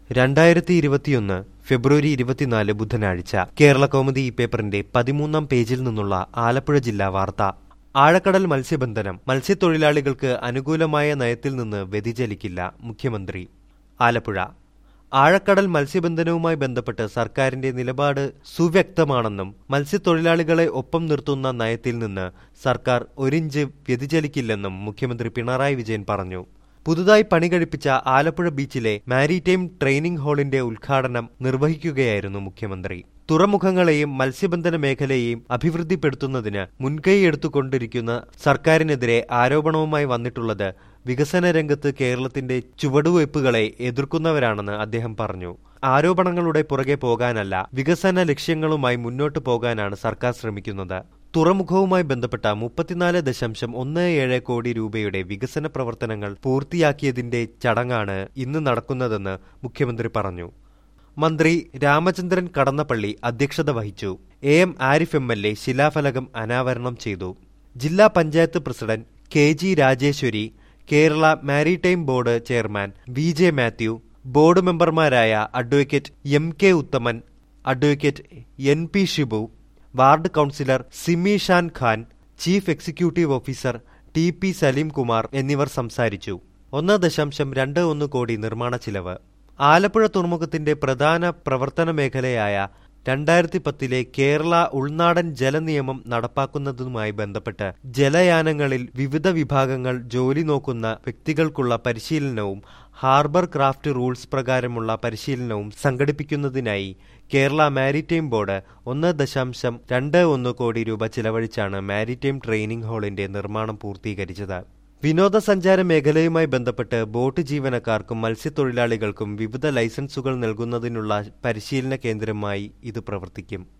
രണ്ടായിരത്തി ഇരുപത്തിയൊന്ന് ഫെബ്രുവരി ഇരുപത്തിനാല് ബുധനാഴ്ച കേരള കൗമുദി ഈ പേപ്പറിന്റെ പതിമൂന്നാം പേജിൽ നിന്നുള്ള ആലപ്പുഴ ജില്ലാ വാർത്ത ആഴക്കടൽ മത്സ്യബന്ധനം മത്സ്യത്തൊഴിലാളികൾക്ക് അനുകൂലമായ നയത്തിൽ നിന്ന് വ്യതിചലിക്കില്ല മുഖ്യമന്ത്രി ആലപ്പുഴ ആഴക്കടൽ മത്സ്യബന്ധനവുമായി ബന്ധപ്പെട്ട് സർക്കാരിന്റെ നിലപാട് സുവ്യക്തമാണെന്നും മത്സ്യത്തൊഴിലാളികളെ ഒപ്പം നിർത്തുന്ന നയത്തിൽ നിന്ന് സർക്കാർ ഒരിഞ്ച് വ്യതിചലിക്കില്ലെന്നും മുഖ്യമന്ത്രി പിണറായി വിജയൻ പറഞ്ഞു പുതുതായി പണി കഴിപ്പിച്ച ആലപ്പുഴ ബീച്ചിലെ മാരിടൈം ട്രെയിനിംഗ് ഹാളിന്റെ ഉദ്ഘാടനം നിർവഹിക്കുകയായിരുന്നു മുഖ്യമന്ത്രി തുറമുഖങ്ങളെയും മത്സ്യബന്ധന മേഖലയെയും അഭിവൃദ്ധിപ്പെടുത്തുന്നതിന് മുൻകൈ എടുത്തുകൊണ്ടിരിക്കുന്ന സർക്കാരിനെതിരെ ആരോപണവുമായി വന്നിട്ടുള്ളത് വികസന രംഗത്ത് കേരളത്തിന്റെ ചുവടുവയ്പ്പുകളെ എതിർക്കുന്നവരാണെന്ന് അദ്ദേഹം പറഞ്ഞു ആരോപണങ്ങളുടെ പുറകെ പോകാനല്ല വികസന ലക്ഷ്യങ്ങളുമായി മുന്നോട്ടു പോകാനാണ് സർക്കാർ ശ്രമിക്കുന്നത് തുറമുഖവുമായി ബന്ധപ്പെട്ട മുപ്പത്തിനാല് ദശാംശം ഒന്ന് ഏഴ് കോടി രൂപയുടെ വികസന പ്രവർത്തനങ്ങൾ പൂർത്തിയാക്കിയതിന്റെ ചടങ്ങാണ് ഇന്ന് നടക്കുന്നതെന്ന് മുഖ്യമന്ത്രി പറഞ്ഞു മന്ത്രി രാമചന്ദ്രൻ കടന്നപ്പള്ളി അധ്യക്ഷത വഹിച്ചു A M Arif M L A ശിലാഫലകം അനാവരണം ചെയ്തു ജില്ലാ panchayat president K G Rajeswari Kerala maritime board chairman V J Mathew board മെമ്പർമാരായ advocate M K Uthaman advocate N P Shibu ward councillor Simi Shan Khan chief executive officer T P Saleem Kumar എന്നിവർ സംസാരിച്ചു ഒന്ന് ദശാംശം രണ്ട് ഒന്ന് കോടി നിർമ്മാണ ചിലവ് ആലപ്പുഴ തുറമുഖത്തിന്റെ പ്രധാന പ്രവർത്തന മേഖലയായ രണ്ടായിരത്തി പത്തിലെ കേരള ഉൾനാടൻ ജലനിയമം നടപ്പാക്കുന്നതുമായി ബന്ധപ്പെട്ട് ജലയാനങ്ങളിൽ വിവിധ വിഭാഗങ്ങൾ ജോലി നോക്കുന്ന വ്യക്തികൾക്കുള്ള പരിശീലനവും ഹാർബർ ക്രാഫ്റ്റ് റൂൾസ് പ്രകാരമുള്ള പരിശീലനവും സംഘടിപ്പിക്കുന്നതിനായി കേരള മാരിടൈം ബോർഡ് ഒന്ന് ദശാംശം രണ്ട് ഒന്ന് കോടി രൂപ ചിലവഴിച്ചാണ് മാരിടൈം ട്രെയിനിംഗ് ഹാളിന്റെ നിർമ്മാണം പൂർത്തീകരിച്ചത് വിനോദസഞ്ചാര മേഖലയുമായി ബന്ധപ്പെട്ട് ബോട്ട് ജീവനക്കാർക്കും മത്സ്യത്തൊഴിലാളികൾക്കും വിവിധ ലൈസൻസുകൾ നൽകുന്നതിനുള്ള പരിശീലന കേന്ദ്രമായി ഇത് പ്രവർത്തിക്കും